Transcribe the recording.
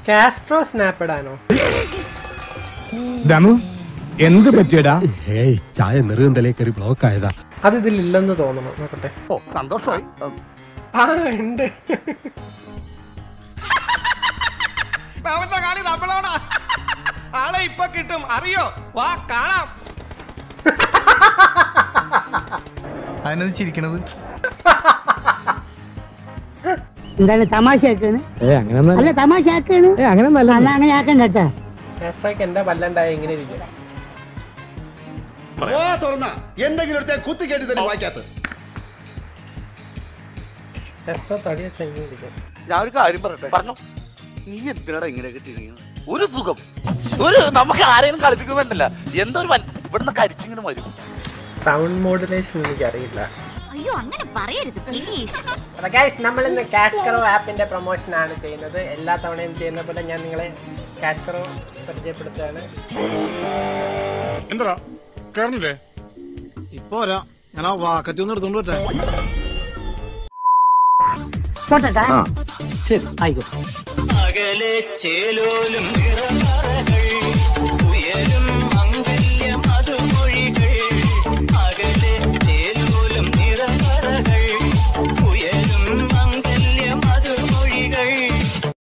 Castro snap ഇടാനോ ദമു എന്ത് പറ്റിയടാ ഏയ് ചായ നെറുകന്തലേ കയറി ബ്ലോക്ക് ആയതാ അത് ഇതിലില്ലെന്ന് തോന്നുന്നു നോക്കട്ടെ ഓ സന്തോഷമായി ആ ഉണ്ട് അവന്റെ കളി നമ്മളോടാ ആളെ ഇപ്പൊ കിട്ടും അറിയോ വാ കാണാം അതിനത് ചിരിക്കണത് എന്താണ് തമാശയാക്കാണ് ഏ അങ്ങനെ അല്ല തമാശയാക്കാണ് അങ്ങനെ അല്ല അങ്ങനെ ആക്കണ്ട കേട്ടാ കാസ്ട്രോയ്ക്ക് എന്റെ പല്ലണ്ടായ ഇങ്ങനെ ഇരിക്കും എന്തെങ്കിലും എടുത്തേ കുത്തി കേട്ടി തന്നെ വായിക്കാത്ത കാസ്ട്രോ തടി വെച്ച ഇങ്ങനെ ഇരിക്കും ഞാൻ ഒരു കാര്യം പറയട്ടെ പറഞ്ഞു നീ എന്തിനാടാ ഇങ്ങനെയൊക്കെ ചെയ്യുന്നത് ഒരു സുഖം ഒരു നമുക്ക് ആരെയും കളിപ്പിക്കാൻ വേണ്ടല്ല എന്തോ ഒരു വൽ- ഇവിടുന്ന് കരിച്ചിങ്ങനെ വരും സൗണ്ട് മോഡുലേഷൻ എനിക്കറിയില്ല അയ്യോ അങ്ങനെ പറയരുത് പ്ലീസ് അപ്പൊ ഗൈസ് നമ്മൾ ഇന്ന് ക്യാഷ് കറോ ആപ്പിന്റെ പ്രൊമോഷൻ ആണ് ചെയ്യുന്നത് എല്ലാ തവണയും ചെയ്യുന്ന പോലെ ഞാൻ നിങ്ങളെ ക്യാഷ് കറോ പരിചയപ്പെടുത്തുകയാണ് എന്താ കേറണില്ലേ ഇപ്പൊ വരാം ഞാൻ ആ വാക്കത്തി ഒന്ന് എടുത്തോണ്ട് പറ്റേ പോട്ടെ ശരി ആയിക്കോട്ടെ അകലെ ചേലോലും നിറമറകൾ ഉയരും